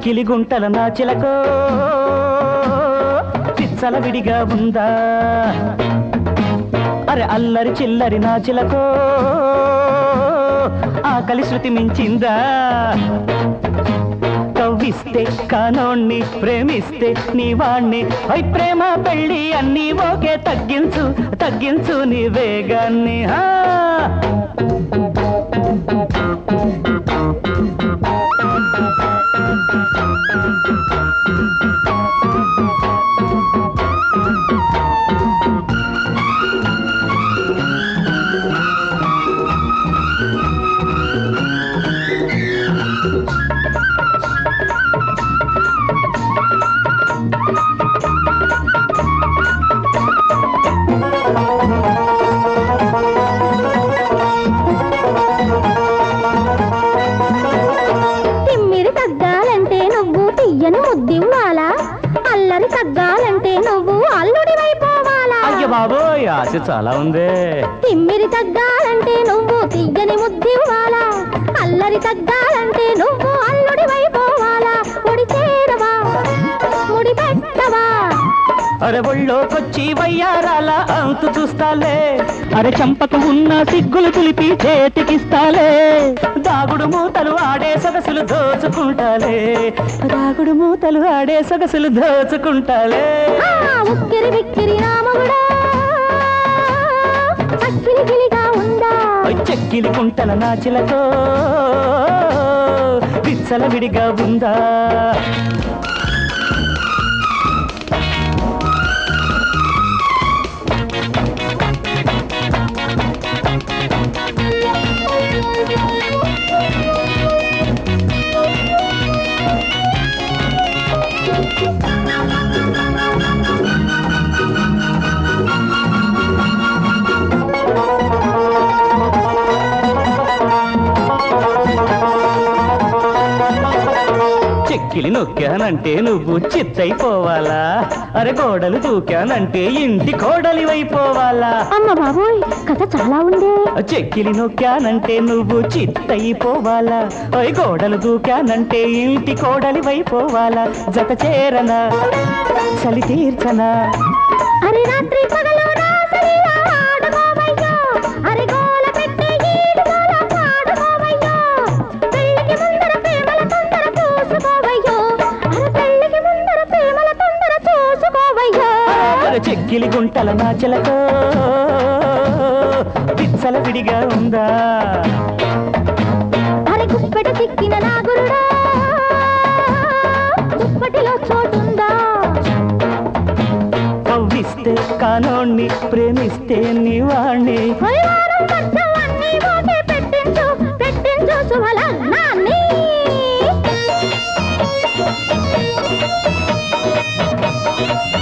చెక్కిలి గుంటల నా చిలకో చిచ్చల విడిగా ఉందా అరే అల్లరి చిల్లరి నా చిలకో ఆకలి శృతి మించిందా కవ్విస్తే కానోణ్ణి ప్రేమిస్తే నీ వాణ్ణి ఐ ప్రేమ పెళ్ళి అన్నీ ఓకే తగ్గించు తగ్గించు నీ వేగాన్ని ఆ! తిమ్మిరి తగ్గాలంటే నువ్వు తీయని ముద్దివ్వాలా అల్లరి తగ్గాలంటే నువ్వు అల్లుడి వైపోవాలా అయ్య బాబోయ్ ఆశ చాలా ఉందే తిమ్మిరి తగ్గాలంటే నువ్వు తీయని ముద్దివ్వాలా అల్లరి తగ్గాలంటే నువ్వు అల్లుడి వైపోవాలా ముడి చేరవా ముడి పెట్టవా అరే ఒళ్ళోకొచ్చి వయ్యారాల అంతు చూస్తాలే అరే చంపకు ఉన్న సిగ్గులు తులిపి చేతికిస్తాలే దాగుడు మూతలు ఆడే సొగసులు దోచుకుంటాలే దాగుడు మూతలు ఆడే సొగసులు దోచుకుంటాలే ఆ, ఉక్కిరి బిక్కిరి రామగుడా అక్కిలి గిలిగా ఉందా ఓయ్ చెక్కిలి కుంటల నా చిలకో విచ్చల విడిగా ఉందా చెక్కిలి నొక్కానంటే నువ్వు చిత్తైపోవాలా అరే గోడలు దూకానంటే ఇంటి కోడలివైపోవాలా అమ్మ బాబోయ్ కథ చాలా ఉందే చెక్కిలి నొక్కానంటే నువ్వు చిత్తైపోవాలా ఓయ్ గోడలు దూకానంటే ఇంటి కోడలివైపోవాలా జత చేరనా చలి తీర్చనా అరే రాత్రి పగలు రాసలిలా ఆడుకోవయ్యో అరే గోల పెట్టే ఈడు గోల పాడుకోవయ్యో పెళ్ళికి ముందర ప్రేమల తొందర చూసుకోవయ్యో అరే పెళ్ళికి ముందర ప్రేమల తొందర చూసుకోవయ్యో అరే చెక్కిలి గుంటల నా చిలకో పిచ్చల విడిగా ఉందా అరే గుప్పెట చిక్కిన నాగురుడా దుప్పటిలో చోటుందా కవ్విస్తే కానోణ్ణి ప్రేమిస్తే నీ వాణ్ణి పరివారం ఖర్చు అన్నీ ఓకే పెట్టించు పెట్టించు శుభలగ్నాన్ని ఆ